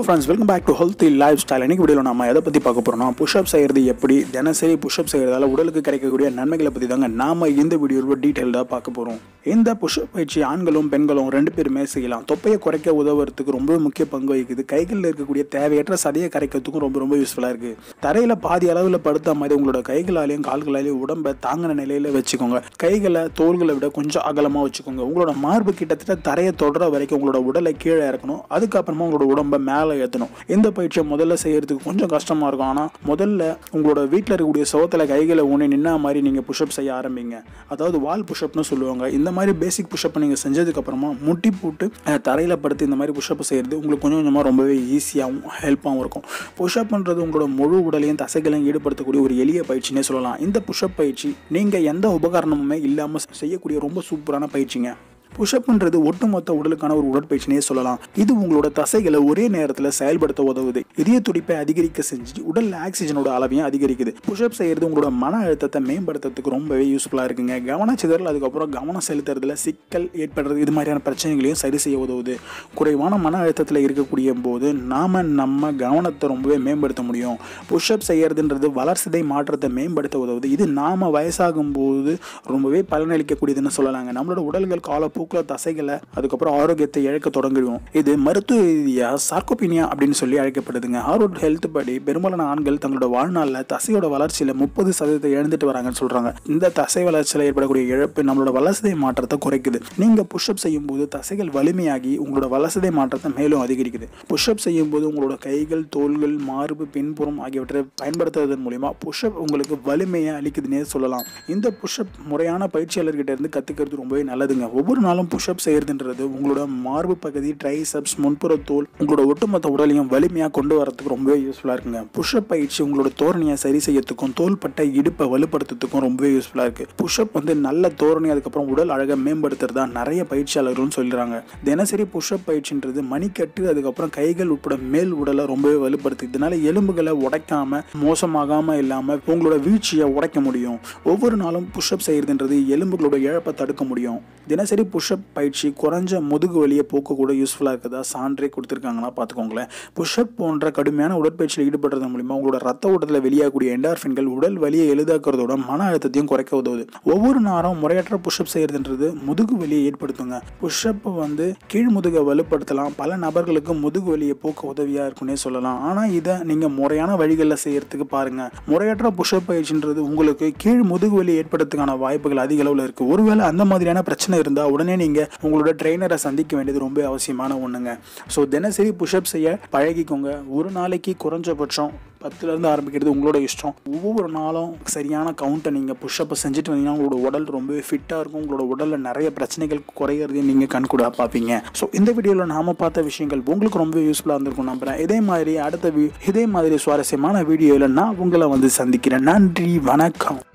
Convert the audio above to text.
friends welcome back to healthy lifestyle இன்னைக்கு வீடியோவில் நம்ம எதை பற்றி பார்க்க போகிறோம்னா புஷ்அப் செய்கிறது எப்படி தினசரி புஷ்அப் செய்கிறதால உடலுக்கு கிடைக்கக்கூடிய நன்மைகளை பற்றி தாங்க நாம இந்த வீடியோவில் டீட்டெயில்டாக பார்க்க போகிறோம் இந்த புஷ்அப் பயிற்சி ஆண்களும் பெண்களும் ரெண்டு பேருமே செய்யலாம் தொப்பையை குறைக்க உதவுறதுக்கு ரொம்ப முக்கிய பங்கு வகிக்குது கைகளில் இருக்கக்கூடிய தேவையற்ற சதையை கரைக்கிறதுக்கும் ரொம்ப ரொம்ப யூஸ்ஃபுல்லாக இருக்குது தரையில் பாதி அளவில் படுத்த மாதிரி உங்களோட கைகளாலையும் கால்களாலையும் உடம்பை தாங்கின நிலையில் வச்சுக்கோங்க கைகளை தோள்களை விட கொஞ்சம் அகலமாக வச்சுக்கோங்க உங்களோட மார்பு கிட்டத்தட்ட தரையை தொடர வரைக்கும் உங்களோட உடலை கீழே இறக்கணும் அதுக்கப்புறமா உங்களோட உடம்பை மேலே ஏற்றணும் இந்த பயிற்சியை முதல்ல செய்யறதுக்கு கொஞ்சம் கஷ்டமாக இருக்கும் ஆனால் முதல்ல உங்களோட வீட்டில் இருக்கக்கூடிய சுவத்தில் கைகளை ஊனி நின்னா மாதிரி நீங்கள் புஷ்அப் செய்ய ஆரம்பிங்க அதாவது வால் புஷ்அப்னு சொல்லுவாங்க இந்த மாதிரி பேசிக் புஷ்அப் நீங்கள் செஞ்சதுக்கப்புறமா முட்டி போட்டு அஹ், தரையில் படுத்து இந்த மாதிரி புஷ்அப் செய்கிறது உங்களுக்கு கொஞ்சம் கொஞ்சமாக ரொம்பவே ஈஸியாகவும் ஹெல்ப்பாகவும் இருக்கும் புஷ்அப்ன்றது உங்களோட முழு உடலையும் தசைகளையும் ஈடுபடுத்தக்கூடிய ஒரு எளிய பயிற்சினே சொல்லலாம் இந்த புஷ்அப் பயிற்சி நீங்கள் எந்த உபகரணமுமே இல்லாமல் செய்யக்கூடிய ரொம்ப சூப்பரான பயிற்சிங்க புஷ்அப்ன்றது ஒட்டுமொத்த உடலுக்கான ஒரு உடற்பயிற்சினே சொல்லலாம் இது உங்களோட தசைகளை ஒரே நேரத்தில் செயல்படுத்த உதவுது இதய துடிப்பை அதிகரிக்க செஞ்சு உடல் ஆக்சிஜனோட அளவையும் அதிகரிக்குது புஷ்அப் செய்யறது உங்களோட மன அழுத்தத்தை மேம்படுத்துறதுக்கு ரொம்பவே யூஸ்ஃபுல்லாக இருக்குங்க கவனச்சிதறல் அதுக்கப்புறம் கவனம் செலுத்துறதுல சிக்கல் ஏற்படுறது இது மாதிரியான பிரச்சனைகளையும் சரி செய்ய உதவுது குறைவான மன அழுத்தத்தில் இருக்கக்கூடிய போது நாம நம்ம கவனத்தை ரொம்பவே மேம்படுத்த முடியும் புஷ்அப் செய்யறதுன்றது வளர்சிதை மாற்றத்தை மேம்படுத்த உதவுது இது நாம வயசாகும் போது ரொம்பவே பலனளிக்கக்கூடியதுன்னு சொல்லலாங்க நம்மளோட உடல்கள் காலப்போக்கில் தசைகளை அதுக்கப்புறம் ஆரோக்கியத்தை இழக்க தொடங்கிடுவோம் இது மருத்துவ ரீதியாக சார்கோபினியா அப்படின்னு சொல்லி அழைக்கப்படுதுங்க ஹார்வர்ட் ஹெல்த் படி பெரும்பாலான ஆண்கள் தங்களோட வாழ்நாளில் தசையோட வளர்ச்சியில் முப்பது சதவீதத்தை இழந்துட்டு வராங்கன்னு சொல்றாங்க இந்த தசை வளர்ச்சியில் ஏற்படக்கூடிய இழப்பு நம்மளோட வளர்சிதை மாற்றத்தை குறைக்குது நீங்க புஷ்அப் செய்யும் போது தசைகள் வலிமையாகி உங்களோட வளர்சிதை மாற்றத்தை மேலும் அதிகரிக்குது புஷ்அப் செய்யும் போது உங்களோட கைகள் தோள்கள் மார்பு பின்புறம் ஆகியவற்றை பயன்படுத்துவதன் மூலிமா புஷ்அப் உங்களுக்கு வலிமையை அளிக்குதுன்னே சொல்லலாம் இந்த புஷ்அப் முறையான பயிற்சியாளர்கிட்ட இருந்து கத்துக்கிறது ரொம்பவே நல்லதுங்க ஒவ்வொரு நாளும் புஷ்அப் செய்யறதுன்றது உங்களோட மார்பு பகுதி ட்ரைசப்ஸ் முன்புற தோல் உங்களோட ஒட்டுமொத்த உடலையும் வலிமையாக கொண்டு வரதுக்கு ரொம்பவே யூஸ்ஃபுல்லாக இருக்குங்க புஷ்அப் பயிற்சி உங்களோட தோரணையை சரி செய்யறதுக்கும் தோள்பட்ட இடுப்பை வலுப்படுத்துறதுக்கும் ரொம்பவே யூஸ்ஃபுல்லாக இருக்கு புஷ்அப் வந்து நல்ல தோரணை அதுக்கப்புறம் உடல் அழகை மேம்படுத்துறதா நிறைய பயிற்சியாளர்களும் சொல்றாங்க தினசரி புஷ்அப் பயிற்சின்றது மணிக்கட்டு அதுக்கப்புறம் கைகள் உட்பட மேல் உடலை ரொம்பவே வலுப்படுத்து இதனால எலும்புகளை உடைக்காம மோசமாகாம இல்லாம உங்களோட வீழ்ச்சியை உடைக்க முடியும் ஒவ்வொரு நாளும் புஷ்அப் செய்யறதுன்றது எலும்புகளோட இழப்பை தடுக்க முடியும் தினசரி புஷ்அப் பயிற்சி குறைஞ்ச முதுகு வலியை போக்க கூட யூஸ்ஃபுல்லாக இருக்கதா சான்றே கொடுத்துருக்காங்கன்னா பார்த்துக்கோங்களேன் புஷ்அப் போன்ற கடுமையான உடற்பயிற்சியில் ஈடுபடுறது மூலிமா உங்களோட ரத்த ஓட்டத்தில் வெளியாகக்கூடிய என்டார்ஃபின்கள் உடல் வலியை எளிதாக்குறதோட மன அழுத்தத்தையும் குறைக்க உதவுது ஒவ்வொரு நேரம் முறையற்ற புஷ்அப் செய்யறதுன்றது முதுகு வலியை ஏற்படுத்துங்க புஷ்அப் வந்து கீழ் முதுகை வலுப்படுத்தலாம் பல நபர்களுக்கு முதுகு வலியை போக்க உதவியாக இருக்குன்னே சொல்லலாம் ஆனால் இதை நீங்கள் முறையான வழிகளில் செய்யறதுக்கு பாருங்க முறையற்ற புஷ்அப் பயிற்சின்றது உங்களுக்கு கீழ் முதுகு வலி ஏற்படுறதுக்கான வாய்ப்புகள் அதிக அளவில் இருக்கு ஒருவேளை அந்த மாதிரியான பிரச்சனை இருந்தால் உடனே நீங்கள் உங்களோட ட்ரெயினரை சந்திக்க வேண்டியது ரொம்ப அவசியமான ஒன்றுங்க ஸோ தினசரி புஷ்அப் செய்ய பழகிக்கோங்க ஒரு நாளைக்கு குறைஞ்சபட்சம் பத்துலேருந்து ஆரம்பிக்கிறது உங்களோட இஷ்டம் ஒவ்வொரு நாளும் சரியான கவுண்ட்டை நீங்கள் புஷ்அப்பை செஞ்சுட்டு வந்தீங்கன்னா உங்களோட உடல் ரொம்பவே ஃபிட்டாக இருக்கும் உங்களோட உடலில் நிறைய பிரச்சனைகள் குறையிறதையும் நீங்கள் கண்கூட பார்ப்பீங்க ஸோ இந்த வீடியோவில் நாம பார்த்த விஷயங்கள் உங்களுக்கு ரொம்ப யூஸ்ஃபுல்லாக இருந்திருக்கும் நம்புறேன் இதே மாதிரி அடுத்த வீ இதே மாதிரி சுவாரஸ்யமான வீடியோவில் நான் உங்களை வந்து சந்திக்கிறேன் நன்றி வணக்கம்